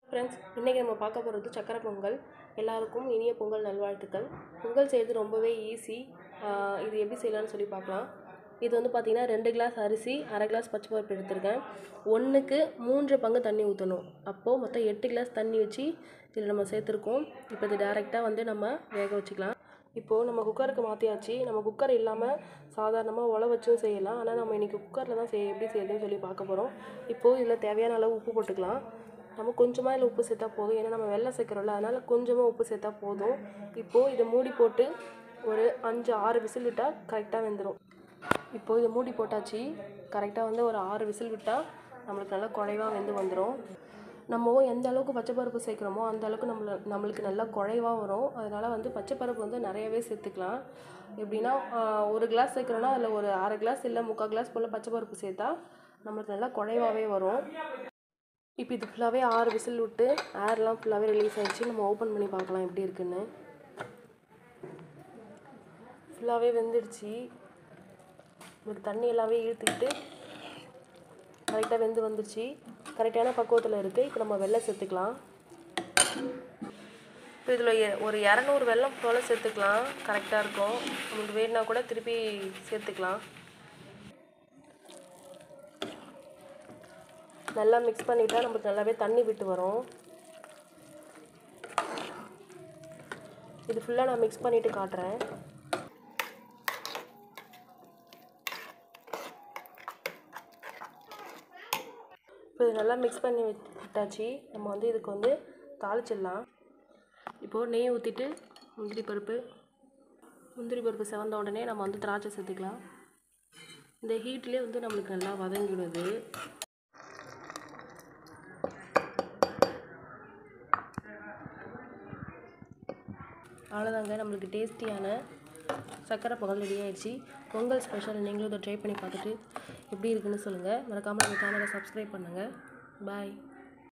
friends இன்றைக்கி நம்ம பார்க்க போகிறது சக்கரை பொங்கல் எல்லாருக்கும் இனிய பொங்கல் நல்வாழ்த்துக்கள் பொங்கல் செய்கிறது ரொம்பவே ஈஸி இது எப்படி செய்யலாம்னு சொல்லி பார்க்கலாம் இது வந்து பார்த்திங்கன்னா ரெண்டு கிளாஸ் அரிசி அரை கிளாஸ் பச்சை பருப்பு எடுத்திருக்கேன் ஒன்றுக்கு மூன்று பங்கு தண்ணி ஊற்றணும் அப்போது மொத்தம் எட்டு கிளாஸ் தண்ணி வச்சு இதில் நம்ம சேர்த்துருக்கோம் இப்போ இது டேரெக்டாக வந்து நம்ம வேக வச்சுக்கலாம் இப்போது நம்ம குக்கருக்கு மாற்றியாச்சு நம்ம குக்கர் இல்லாமல் சாதாரணமாக உழ வச்சும் செய்யலாம் ஆனால் நம்ம இன்றைக்கி குக்கரில் தான் செய் எப்படி செய்யுதுன்னு சொல்லி பார்க்க போகிறோம் இப்போது இதில் தேவையான அளவு உப்பு போட்டுக்கலாம் நம்ம கொஞ்சமாக இதில் உப்பு சேர்த்தா போதும் ஏன்னா நம்ம வெள்ளை சேர்க்குறோம்ல அதனால் கொஞ்சமாக உப்பு சேர்த்தா போதும் இப்போது இதை மூடி போட்டு ஒரு அஞ்சு ஆறு விசில் விட்டால் கரெக்டாக வெந்துடும் இப்போது இதை மூடி போட்டாச்சு கரெக்டாக வந்து ஒரு ஆறு விசில் விட்டால் நம்மளுக்கு நல்லா குழைவாக வெந்து வந்துடும் நம்ம எந்த அளவுக்கு பச்சை பருப்பு சேர்க்குறோமோ அந்த அளவுக்கு நம்மள நம்மளுக்கு நல்லா குழைவாக வரும் அதனால் வந்து பச்சை பருப்பு வந்து நிறையவே சேர்த்துக்கலாம் எப்படின்னா ஆஹ், ஒரு கிளாஸ் சேர்க்குறோன்னா அதில் ஒரு அரை கிளாஸ் இல்லை முக்கால் கிளாஸ் போல் பச்சை பருப்பு சேர்த்தா நம்மளுக்கு நல்லா குழைவாகவே வரும் இப்போ இது ஃபுல்லாகவே ஆறு விசில் விட்டு ஏர்லாம் ஃபுல்லாகவே ரிலீஸ் ஆயிடுச்சு நம்ம ஓப்பன் பண்ணி பார்க்கலாம் எப்படி இருக்குன்னு ஃபுல்லாகவே வெந்துடுச்சு உங்களுக்கு தண்ணி எல்லாமே இழுத்துக்கிட்டு கரெக்டாக வெந்து வந்துருச்சு கரெக்டான பக்குவத்தில் இருக்குது இப்போ நம்ம வெள்ளம் சேர்த்துக்கலாம் இப்போ இதில் ஒரு இரநூறு வெல்லம் போல் சேர்த்துக்கலாம் கரெக்டாக இருக்கும் உங்களுக்கு வேணுன்னா கூட திருப்பி சேர்த்துக்கலாம் நல்லா மிக்ஸ் பண்ணிட்டா நமக்கு நல்லாவே தண்ணி விட்டு வரும் இது ஃபுல்லாக நான் மிக்ஸ் பண்ணிவிட்டு காட்டுறேன் இப்போ இது நல்லா மிக்ஸ் பண்ணி விட்- விட்டாச்சு நம்ம வந்து இதுக்கு வந்து தாளிச்சிடலாம் இப்போது நெய் ஊற்றிட்டு முந்திரி பருப்பு முந்திரி பருப்பு செவந்த உடனே நம்ம வந்து திராட்சை சேர்த்துக்கலாம் இந்த ஹீட்லேயே வந்து நம்மளுக்கு நல்லா வதங்கிடுது அவ்வளோதாங்க நம்மளுக்கு டேஸ்டியான சக்கரை பொங்கல் ரெடி ஆயிடுச்சு பொங்கல் ஸ்பெஷல் நீங்களும் இதை ட்ரை பண்ணி பார்த்துட்டு எப்படி இருக்குன்னு சொல்லுங்கள் மறக்காமல் நம்ம சேனலை சப்ஸ்கிரைப் பண்ணுங்கள் பாய்